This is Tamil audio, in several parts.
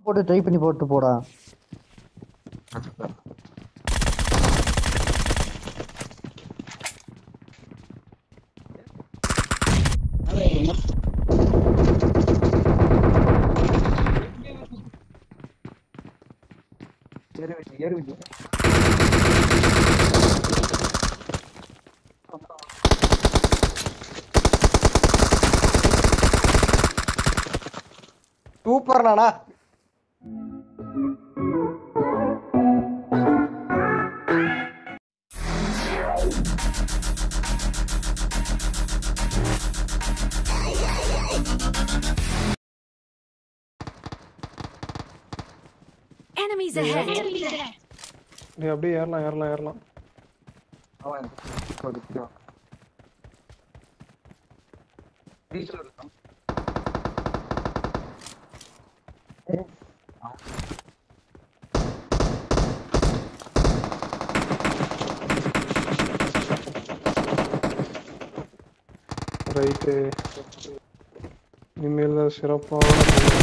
போட்டு ட்ரை பண்ணி போட்டு போடா ஏறு விட்டு ஏறு விட்டு சூப்பர் நானா Enemies ahead! டேய் அப்படியே ஏறலாம் ஏறலாம் ஏறலாம் அவன் ஒரு கிலோ டீசல் இருக்கும் ரைட்டு இனிமேல் தான் சிறப்பான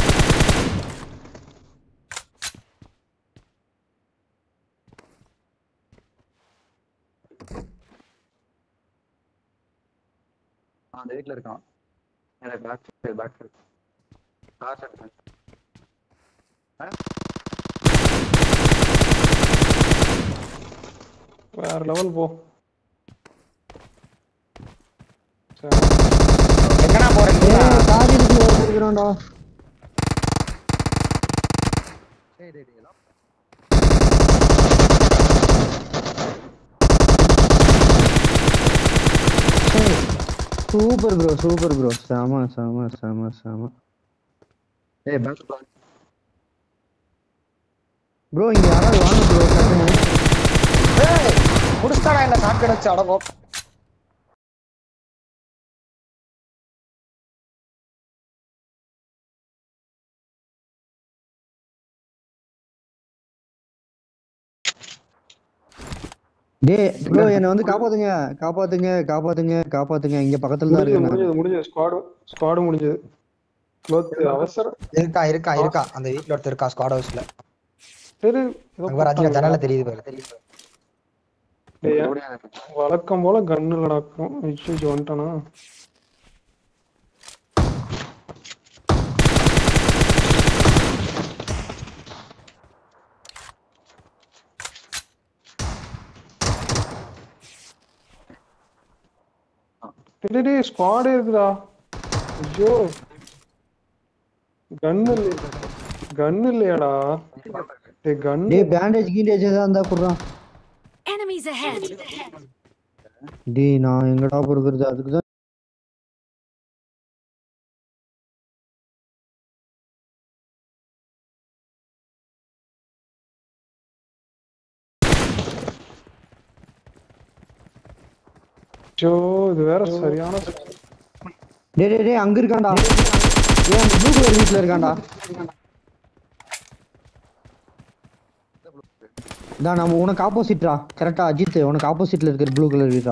அந்த வீட்டில் இருக்கான் எனக்கு back side back side car side வேற லெவல் போ சரி எங்கண்ணா போறேன் ஏய் காதி இருக்கு இருக்கிறான்டா டேய் டேய் டேய் சூப்பர் ப்ரோ சூப்பர் ப்ரோ செம செம செம செம ஏய் பேக் பிளாக் ப்ரோ இங்க யாராவது வாங்க ப்ரோ டக்குனு ஏய் முடிச்சாடா என்ன ஷாட்கன் வச்சு அடங்கும் டேய் ப்ரோ என்ன வந்து காப்பாத்துங்க காப்பாத்துங்க காப்பாத்துங்க காப்பாத்துங்க இங்க பக்கத்துல தான் முடிஞ்சது இருக்கேன் நான். முடிஞ்சது முடிஞ்சது ஸ்குவாடு ஸ்குவாடு முடிஞ்சது க்ளோத் அவசரம் இருக்கா இருக்கா இருக்கா அந்த வீட்ல ஒருத்தர் இருக்கா ஸ்குவாட் ஹவுஸ்ல சரி ஏதோ அங்க வர அஜின ஜன்னல தெரியுது பாரு டேய், ஓடியாத வழக்கம் போல கன்னு நடக்கும் ஐயோ வந்துட்டானா டேய் டேய் ஸ்குவாடே இருக்குடா ஐயோ கன்னு இல்லையா கன்னு இல்லையாடா டேய் கன்னு டேய் பேண்டேஜ் கீண்டேஜ் ஏதாவது இருந்தா குடுறான் Enemies ahead! டேய் நான் எங்கடா கொடுக்குறது அதுக்கு தான் ஐயோ இது வேற சரியான டேய் டேய் டேய் அங்க இருக்கான்டா ஏன் அந்த ப்ளூ கலர் வீட்ல இருக்கான்டா தான் நம்ம உனக்கு ஆப்போசிட்ரா கரெக்டா அஜித் உனக்கு ஆப்போசிட்ல இருக்கிற ப்ளூ கலர் வீடா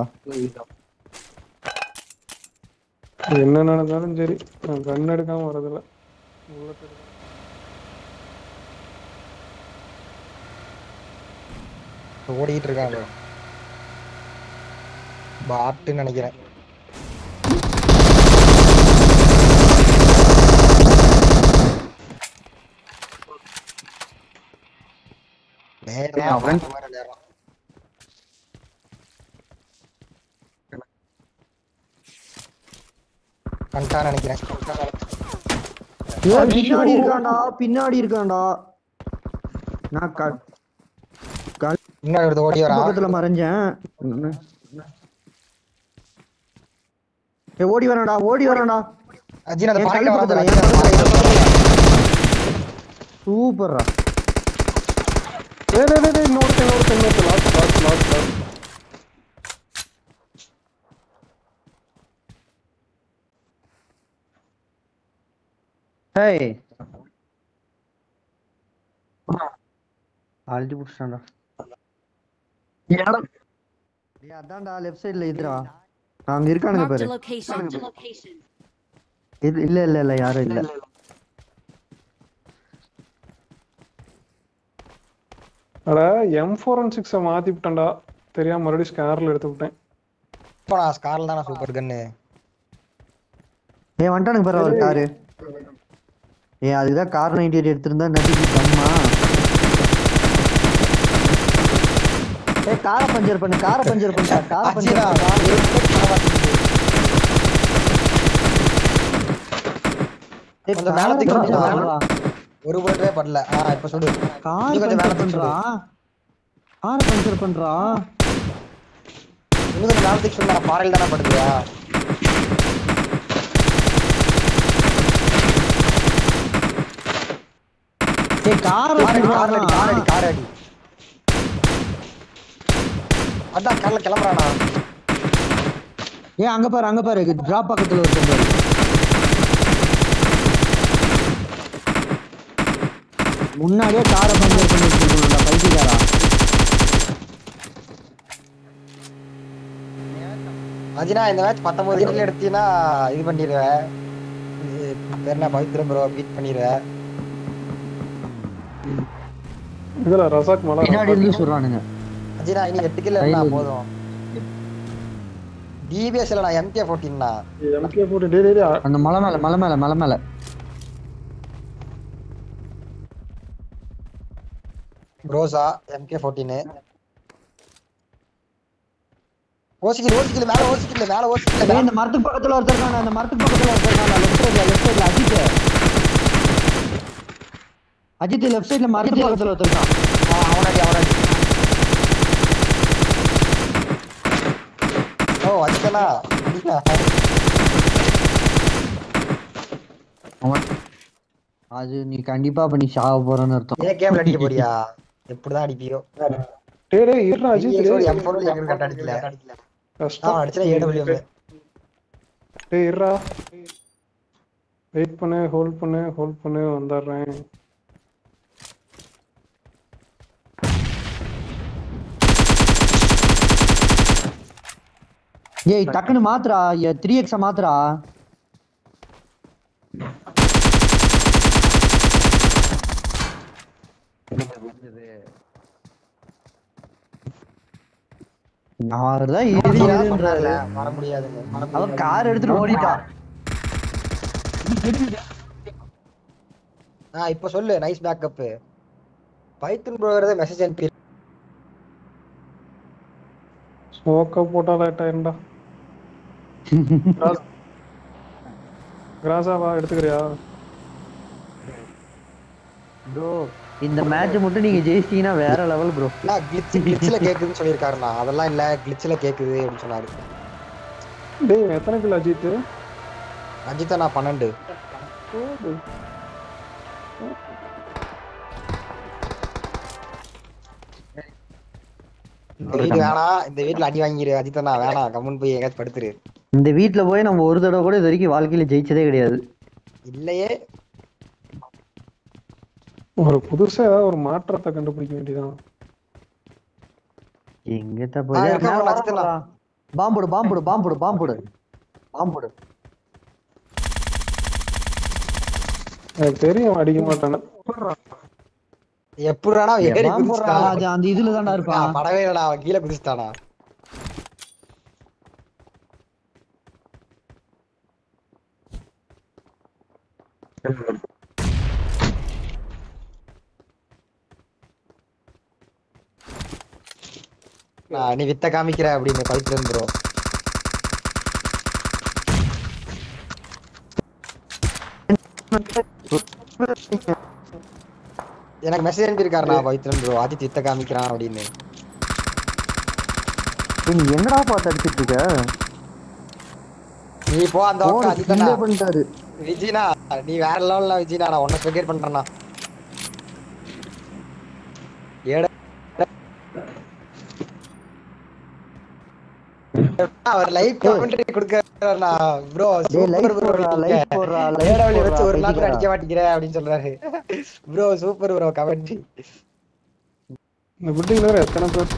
என்ன நடந்தாலும் சரி நான் கன் எடுக்காம வரதில்ல bullet எடுக்காம. ஓடிட்டு இருக்காங்க பாட்டுன்னு நினைக்கிறேன் நேரா அவன் பார்த்த மாதிரி நேரம். கண்டான்னு நினைக்கிறேன் ஏய், பின்னாடி இருக்கான்டா பின்னாடி இருக்கான்டா நான் க இன்னொரு ஒருத்தன் ஓடி வரான் பக்கத்துல மறைஞ்சேன் ஏய், ஓடி வரான்டா ஓடி வரான்டா அஜின் அந்த என் பாயிண்ட் கல்லு வரான் பக்கத்துல, பாரு, என் அஜின் அந்த பக்கத்துல. பாயிண்ட் சூப்பர்ரா டேய் டேய் டேய், டேய் இன்னொருத்தன் இன்னொருத்தன் இன்னொருத்தன் last last last last hey அழுத்தி புடிச்சிட்டான்டா டேய் அதான்டா லெஃப்ட் சைடுல இதுடா அங்க இருக்கானுங்க Marked பாரு a location. இது இல்ல இல்ல இல்ல யாரும் இல்ல அட எம் ஃபோர் ஒன் சிக்ஸை மாத்தி விட்டேன்டா தெரியாம மறுபடியும் ஸ்கேர்ல எடுத்து விட்டேன் இப்போ நான் ஸ்கார்ல தானே சூப்பர் கன்னு ஏன் வந்துட்டானுங்க பாரு ஒரு காரு ஏன் அதுதான் கார் நைன்டி எயிட் எடுத்திருந்தா நடிக்கு தம்மா ஏ காரை பஞ்சர் பண்ணு காரை பஞ்சர் பண்ணிட்டா காரை பஞ்சர் அஜினா பண்ணு. ஒரு bullet பண்ண மாட்டேங்குது. ஏய், கொஞ்சம் காரை மேல தூக்கி பஞ்சர் விடுடா. பண்ணுடா. ஒரு புல்லட்டே படல ஆ இப்ப சொல்லு கார் நீ கொஞ்சம் மேல பஞ்சர் தூக்கி பண்றா காரை பஞ்சர் பண்றா இன்னும் கொஞ்சம் மேல தூக்கி சொல்லு பாறையில் தானே படுதுயா ஏய் காரை கார் அடி கார் அடி சுடுறா. கார் அடி கார் அடி அதான் கார்ல கிளம்புறானா ஏன் அங்க பாரு அங்க பாரு டிராப் பக்கத்துல ஒருத்தன் பாரு முன்னாடியே காரை பஞ்சர் பண்ணி வச்சிருக்கா பைத்தியக்காரா அஜினா இந்த மேட்ச் பத்தொன்பது கிலோ எடுத்தீங்கன்னா இது பண்ணிடுவேன் இது பேர் என்ன பவித்ரம் ப்ரோ பீட் பண்ணிடுவேன் இதுல ரசாக் மலை பின்னாடி இருந்து சொல்றானுங்க அஜினா இனி எட்டு கிலோ இருந்தா ஐநூறு. போதும் டிபிஎஸ் இல்ல நான் எம்கே போட்டின்னா எம்கே போட்டு டே டே டே, அந்த மலை மேல மலை மேல மலை மேல ரோசா எம்கே ஃபோர்டீனு ஓசிக்கில் ஓசிக்கில் மேல ஓசிக்கில் மேல ஏய், ஓசிக்கில் இந்த மரத்துக்கு பக்கத்துல ஒருத்தர் இருக்கானே அந்த மரத்துக்கு பக்கத்துல ஒருத்தர் இருக்கானே லெஃப்ட் சைடுல லெஃப்ட் சைடுல அஜித் அஜித் லெஃப்ட் சைடுல மரத்துக்கு பக்கத்துல ஒருத்தர் இருக்கான் அவனடி அவனடி ஓ அஜித்தனா அவன் அது நீ கண்டிப்பா இப்ப நீ சாவ போறன்னு அர்த்தம் ஏன் கேம்ல அடிக்க போறியா எப்படிதான் அடிப்பியோ டே டே இருடா அஜித் டேய். எம் பொருள் எங்க கட்ட அடிக்கல கஷ்டம் நான் அடிச்சா ஏடபிள்யூஎம் டேய் இருடா வெயிட் பண்ணு ஹோல்ட் பண்ணு ஹோல்ட் பண்ணு வந்துடுறேன் ஏய் டக்குன்னு மாத்துறா த்ரீ எக்ஸ மாத்துறா அவர்தான் இரு இருன்றாரு வர முடியாதுங்க அவன் கார் எடுத்துட்டு ஓடிட்டான் ஆ இப்ப சொல்லு நைஸ் பேக்கப் பைத்தன் ப்ரோகிறத மெசேஜ் அனுப்பி ஸ்மோக்க போட்டா லேட் ஆயிரும்டா கிராஸ் கிராஸாவா எடுத்துக்கிறியா ப்ரோ இந்த மேட்ச் மட்டும் நீங்க ஜெயிச்சிட்டீங்கன்னா வேற லெவல் ப்ரோ நான் கிளிச் கிளிச்சில் கேக்குதுன்னு சொல்லியிருக்காருண்ணா அதெல்லாம் இல்ல கிளிச்சில் கேக்குது அப்படின்னு சொன்னாரு டேய் எத்தனை கிலோ அஜித் அஜித்தா நான் பன்னெண்டு போடு. இந்த வீடு வேணாம் இந்த வீட்டுல அடி வாங்கிரு அஜித்தா வேணாம் கம்முன்னு போய் எங்கேயாச்சும் படுத்துரு இந்த வீட்ல போய் நம்ம ஒரு தடவை கூட இது வரைக்கும் வாழ்க்கையில ஜெயிச்சதே கிடையாது இல்லையே ஒரு புதுசா ஏதாவது ஒரு மாற்றத்தை கண்டுபிடிக்க வேண்டியதான் எங்கத்த ஆ, இருக்க போய் போல அடிச்சிடலாம். பாம்போடு பாம்போடு பாம்போடு பாம்போடு பாம்போடு எனக்கு தெரியும் அடிக்க மாட்டேன்னு எப்படிடா ஏறி குதிச்சிட்டான் அது அந்த இதுல தான்டா இருப்பான் நான் படவே இல்லடா அவன் கீழே குதிச்சிட்டானா நான் நீ வித்த காமிக்கிற அப்படின்னு பவித்ரன் ப்ரோ எனக்கு மெசேஜ் அனுப்பியிருக்காருண்ணா பவித்ரன் ப்ரோ ஆதித் வித்த காமிக்கிறான் அப்படின்னு நீ என்னடா பார்த்து அடிச்சிட்டு இருக்க நீ போ அந்த பக்கம் போடு, அஜித்தண்ணா kill ஏ பண்ணிட்டாரு விஜினா நீ வேற லெவல்ல விஜினா நான் உன்ன ஸ்பெகேட் பண்றேன்னா ஏட அவர் லைவ் கமெண்ட்ரி கொடுக்கறாருண்ணா ப்ரோ டேய் லைக் போடுறா லைக் போடுறா லைக் ஏடபிள்யூ வச்சு ஒரு நாள் போடுறா அடிக்க மாட்டேங்கிற அப்படின்னு சொல்றாரு ப்ரோ சூப்பர் ப்ரோ கமெண்ட்ரி இந்த பில்டிங்ல வேற எத்தனை பேர்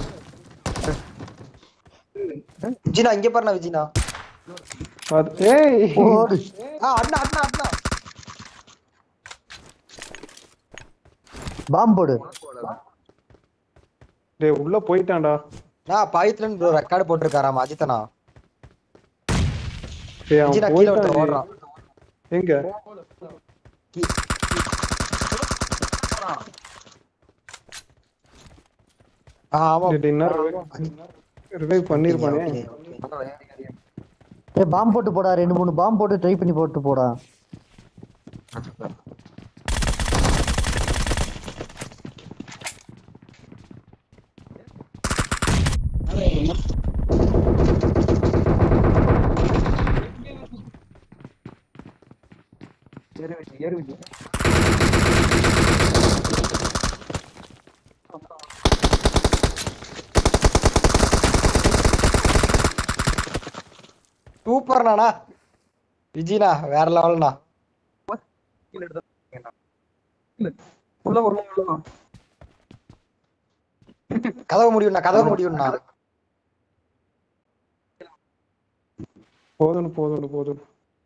விஜினா இங்க பாருண்ணா விஜினா அது ஏய் போடு ஆ அண்ணா அண்ணா அண்ணா பாம்போடு டேய் உள்ள போயிட்டான்டா நான் பவித்ரன் ப்ரோ ரெக்கார்டு போட்டிருக்காராம் அஜித்தனா டேய் அவன் அஜினா கீழே ஒருத்தன் போயிட்டான் ஓடுறான் எங்க ஆ, ஆமா டேய், டேய், என்ன ரிவைவ் பண்ணிருப்பானே Okay, okay. ஏ பாம்பு போட்டு போடா ரெண்டு மூணு பாம்பு போட்டு ட்ரை பண்ணி போட்டு போடா ஏறு விட்டு ஏறு விட்டு சூப்பர்ண்ணா விஜினா வேற லெவல்ண்ணா கீழே எடுத்து இல்ல உள்ள வரணும் உள்ள கதவு முடியும்ண்ணா கதவு முடியும்ண்ணா போதும் போதும் போதும்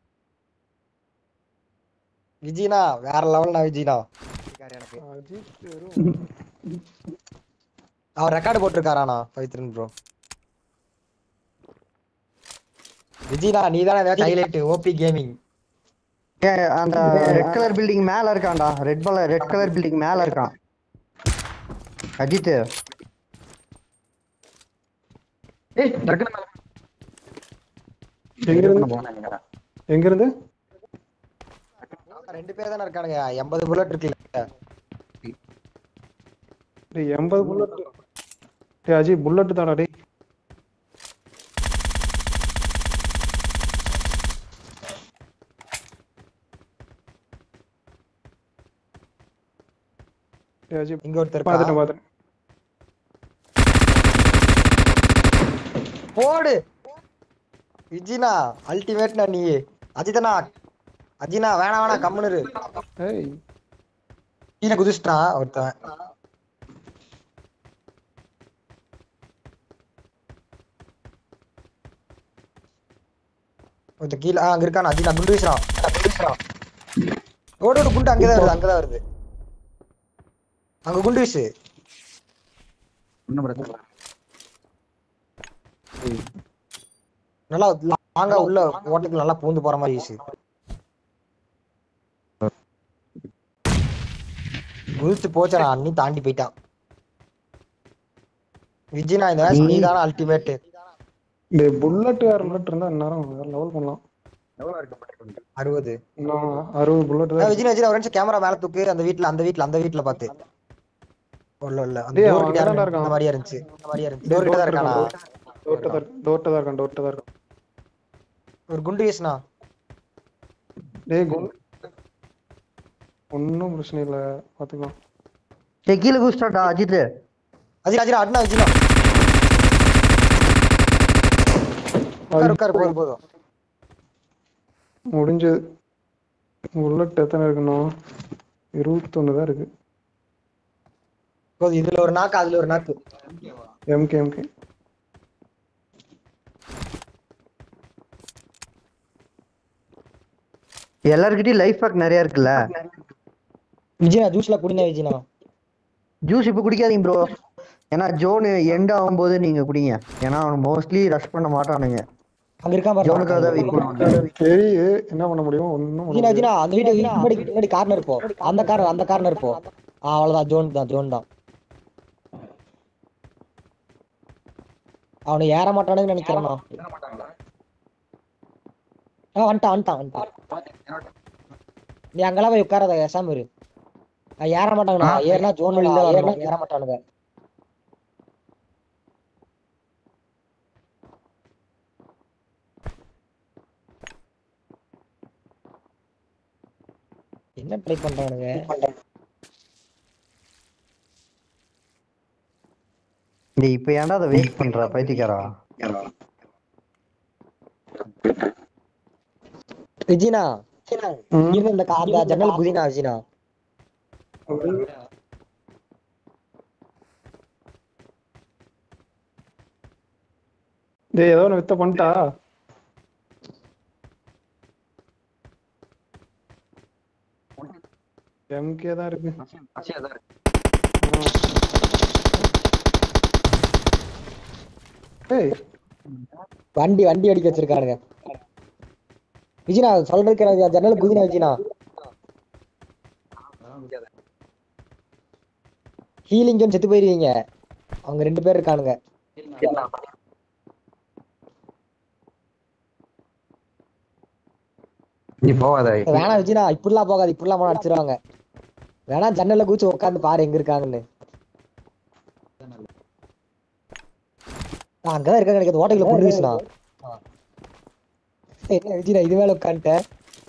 விஜினா வேற லெவல்ண்ணா விஜினா எனக்கு அஜித் வெறும் அவர் ரெக்கார்டு போட்டிருக்காராண்ணா பவித்ரன் ப்ரோ விஜினா நீ தானே ஹைலைட் ஓபி கேமிங் ஏ அந்த ரெட் கலர் பில்டிங் மேல இருக்கான்டா red colour red colour building மேல இருக்கான் அஜித் ஏய் டக்குனு மேல எங்க இருந்து போனாங்க எங்க இருந்து ரெண்டு பேர் தானே இருக்கானுங்க எண்பது புல்லட் இருக்குல்ல டேய் எண்பது புல்லட் டேய் அஜி புல்லட் தாடா டேய் டேய் அஜி இங்க ஒருத்தர் பாத்துட்டேன் இருக்கா. பாத்துட்டேன் போடு விஜினா அல்டிமேட்னா நீ அஜிதனா அஜினா வேணாம் வேணாம் கம்முனு இரு. ஏய் கீழே குதிச்சிட்டான் ஒருத்தன் ஒருத்தன் கீழே ஆ, அங்க இருக்கான் அஜினா குண்டு வீசுறான் குண்டு வீசுறான் ஓடு ஓடு குண்டு அங்கதான் வருது அங்கதான் வருது அங்க குண்டு வீசு ஒன்றும் பிரச்சனை இல்லை நல்லா லாங்கா உள்ள ஓட்டத்துல நல்லா பூந்து போற மாதிரி வீசு குதிச்சு போச்சா அண்ணி தாண்டி போயிட்டான் விஜய்னா இந்த மேட்ச் நீ தானே அல்டிமேட் டேய் புல்லட் வேற புல்லட் இருந்தா நேரம் வேற லெவல் பண்ணலாம் எவ்வளோ இருக்கு பட்டு அறுபது இன்னும் அறுபது புல்லட் ஆ, தான் விஜய் விஜய் ஒரு நிமிஷம் கேமரா மேல தூக்கு அந்த வீட்ல அந்த வீட்ல அந்த வீட்ல பாத்து இல்ல இல்ல அந்த டேய், door அவன் கிட்ட அங்கதான்டா யாரும் இருக்கான். இந்த மாதிரியா இருந்துச்சு இந்த மாதிரியா இருந்துச்சு டோர் கிட்ட தான் இருக்கானா டோர்ட்ட தான் டோர்ட்ட தான் இருக்கான் டோர்ட்ட தான் இருக்கான் ஒரு குண்டு வீசுனா டேய் குண்டு ஒன்றும் பிரச்சனை இல்லை பார்த்துக்கலாம் டேய் கீழே குதிச்சிட்டான்டா அஜித் அஜினா அஜினா அட்னா அஜினா உட்காரு உட்காரு போதும் போதும் முடிஞ்சது புல்லட் எத்தனை இருக்கணும் இருபத்தொன்னு தான் இருக்கு போதும் இதுல ஒரு நாக்கு அதுல ஒரு நாக்கு எம்கே எம்கே எல்லாருக்கிட்டையும் லைஃப் பேக் நிறைய இருக்குல்ல விஜய்னா ஜூஸ்ல குடிங்க விஜய்னா ஜூஸ் இப்போ குடிக்காதீங்க ப்ரோ ஏன்னா ஜோனு எண்ட் ஆகும்போது நீங்க குடிங்க ஏன்னா அவன் மோஸ்ட்லி ரஷ் பண்ண மாட்டானுங்க அங்க இருக்கான் பாரு ஜோனுக்காக தான் வெயிட் பண்ணுவாங்க சரி என்ன பண்ண முடியும் ஒன்றும் பண்ண விஜய்னா முடியாது விஜய்னா அந்த வீட்டு முன்னாடி முன்னாடி கார்னர் போ அந்த கார் அந்த கார்னர் போ ஆ அவ்வளவுதான் ஜோன் தான் ஜோன் தான் அவனை ஏற மாட்டானுன்னு நினைக்கிறேன் நான். மாட்டாங்களா ஆ வந்துட்டான் வந்துட்டான் வந்துட்டான் நீ அங்கெல்லாம் போய் உட்காராத ஏசாம இரு நான் ஏற மாட்டாங்கண்ணா ஏறினா ஜோன் வெளியில தான் வரணும். ஏற மாட்டானுங்க என்ன ட்ரை பண்றானுங்க டேய் இப்போ ஏன்டா அதை வெயிட் பண்ற பைத்தியக்காரா விஜினா ம். இங்க இந்த கா- அந்த ஜன்னல் குதினா விஜினா டேய் ஏதோ ஒன்று வித்த பண்ணிட்டா எம்கே தான் இருக்கு பசியா தான் இருக்கு ஏய் வண்டி வண்டி அடிக்க வச்சிருக்கானுங்க விஜினா சொல்றதுக்கு ஜன்னல் குதினா விஜினா அதெல்லாம் முடியாது ஹீலிங் செத்து போயிருவீங்க அவங்க ரெண்டு பேர் இருக்கானுங்க நீ போகாத வேணாம் விஜினா இப்படிலாம் போகாது இப்படிலாம் போனா அடிச்சிருவாங்க வேணா ஜன்னல்ல குதிச்சு உட்காந்து பாரு எங்க இருக்காங்கன்னு ஆ, அங்கதான் இருக்காங்க எனக்கு ஓட்டைக்குள்ள பொண்ணு வீசுனா என்ன விஜினா இது மேல உட்காந்துட்டேன்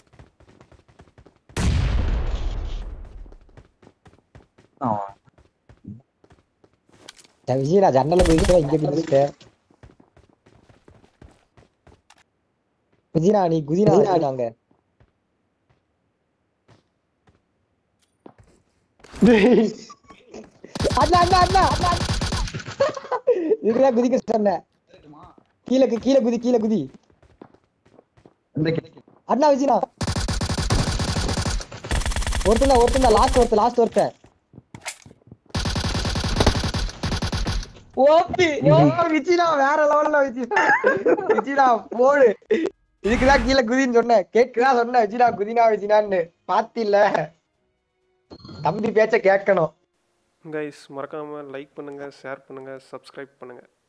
விஜய் நான் ஜன்னல குதிச்சு இங்க குதிச்சுட்டேன் விஜயனா நீ குதினா அங்க அண்ணா அண்ணா அண்ணா அண்ணா இதுக்குதான் குதிக்க சொன்னேன் கீழே கு- கீழே குதி கீழே குதி இந்த அண்ணா விஜயனா ஒருத்தன் ஒருத்தன் லாஸ்ட் ஒருத்தன் லாஸ்ட் ஒருத்தன் ஓபி விஜயனா வேற லெவல்ல விஜயனா விஜயனா போடு இதுக்குதான் கீழே குதின்னு சொன்னேன் கேட்குதான் சொன்னேன் விஜயனா குதினா விஜயனான்னு பாத்தில தம்பி பேச்ச கேட்கணும் கைஸ் மறக்காம லைக் பண்ணுங்க ஷேர் பண்ணுங்க சப்ஸ்கிரைப் பண்ணுங்க